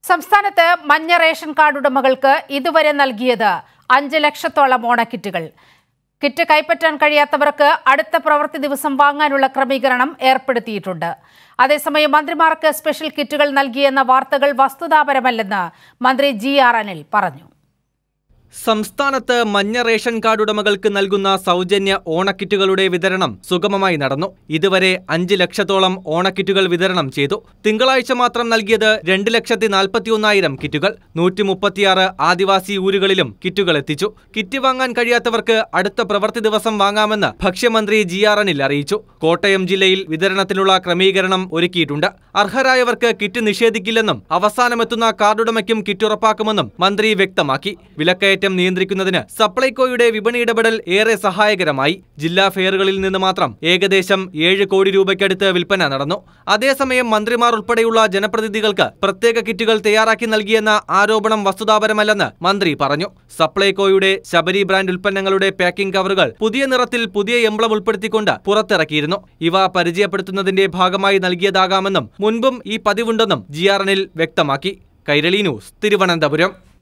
സംസ്ഥാനത്ത് മഞ്ഞ ration card ഉടമകൾക്ക് ഇതുവരെ നൽകിയത് അഞ്ച് ലക്ഷത്തോളം ഓണക്കിറ്റുകൾ കിറ്റ് കൈപ്പറ്റാൻ കഴിയാത്തവർക്ക് അടുത്ത പ്രവൃത്തി ദിവസം വാങ്ങാനുള്ള ക്രമീകരണം ഏർപ്പെടുത്തിയിട്ടുണ്ട് അതേസമയം മന്ത്രിമാർക്ക് സ്പെഷ്യൽ കിറ്റുകൾ നൽകിയെന്ന വാർത്തകൾ വസ്തുതാപരമല്ലെന്ന് മന്ത്രി ജി ആർ അനിൽ പറഞ്ഞു സംസ്ഥാനത്ത് മഞ്ഞ റേഷൻ കാർഡ് ഉടമകൾക്ക് നൽകുന്ന സൗജന്യ ഓണക്കിറ്റുകളുടെ വിതരണം സുഗമമായി നടന്നു ഇതുവരെ അഞ്ച് ലക്ഷത്തോളം ഓണക്കിറ്റുകൾ വിതരണം ചെയ്തു തിങ്കളാഴ്ച മാത്രം നൽകിയത് രണ്ട് ലക്ഷത്തി നാൽപ്പത്തിയൊന്നായിരം കിറ്റുകൾ നൂറ്റി മുപ്പത്തിയാറ് ആദിവാസി ഊരുകളിലും കിറ്റുകൾ എത്തിച്ചു കിറ്റ് വാങ്ങാൻ കഴിയാത്തവർക്ക് അടുത്ത പ്രവൃത്തി ദിവസം വാങ്ങാമെന്ന് ഭക്ഷ്യമന്ത്രി ജി ആർ അനിൽ അറിയിച്ചു കോട്ടയം ജില്ലയിൽ വിതരണത്തിനുള്ള ക്രമീകരണം ഒരുക്കിയിട്ടുണ്ട് അർഹരായവർക്ക് കിറ്റ് നിഷേധിക്കില്ലെന്നും അവസാനമെത്തുന്ന കാർഡുടമയ്ക്കും കിറ്റ് ഉറപ്പാക്കുമെന്നും മന്ത്രി വ്യക്തമാക്കി വിലക്കയറ്റം നിയന്ത്രിക്കുന്നതിന് സപ്ലൈകോയുടെ വിപണി ഇടപെടൽ ഏറെ സഹായകരമായി ജില്ലാ ഫെയറുകളിൽ നിന്ന് മാത്രം ഏകദേശം ഏഴ് കോടി രൂപയ്ക്കടുത്ത് വിൽപ്പന നടന്നു അതേസമയം മന്ത്രിമാർ ഉൾപ്പെടെയുള്ള ജനപ്രതിനിധികൾക്ക് പ്രത്യേക കിറ്റുകൾ തയ്യാറാക്കി നൽകിയെന്ന ആരോപണം വസ്തുതാപരമല്ലെന്ന് മന്ത്രി പറഞ്ഞു സപ്ലൈകോയുടെ ശബരി ബ്രാൻഡ് ഉൽപ്പന്നങ്ങളുടെ പാക്കിംഗ് കവറുകൾ പുതിയ നിറത്തിൽ പുതിയ എംബ്ലം ഉൾപ്പെടുത്തിക്കൊണ്ട് പുറത്തിറക്കിയിരുന്നു ഇവ പരിചയപ്പെടുത്തുന്നതിന്റെ ഭാഗമായി നൽകിയതാകാമെന്നും മുൻപും ഈ പതിവുണ്ടെന്നും ജി ആർ എനിൽ വ്യക്തമാക്കി കൈരളി ന്യൂസ് തിരുവനന്തപുരം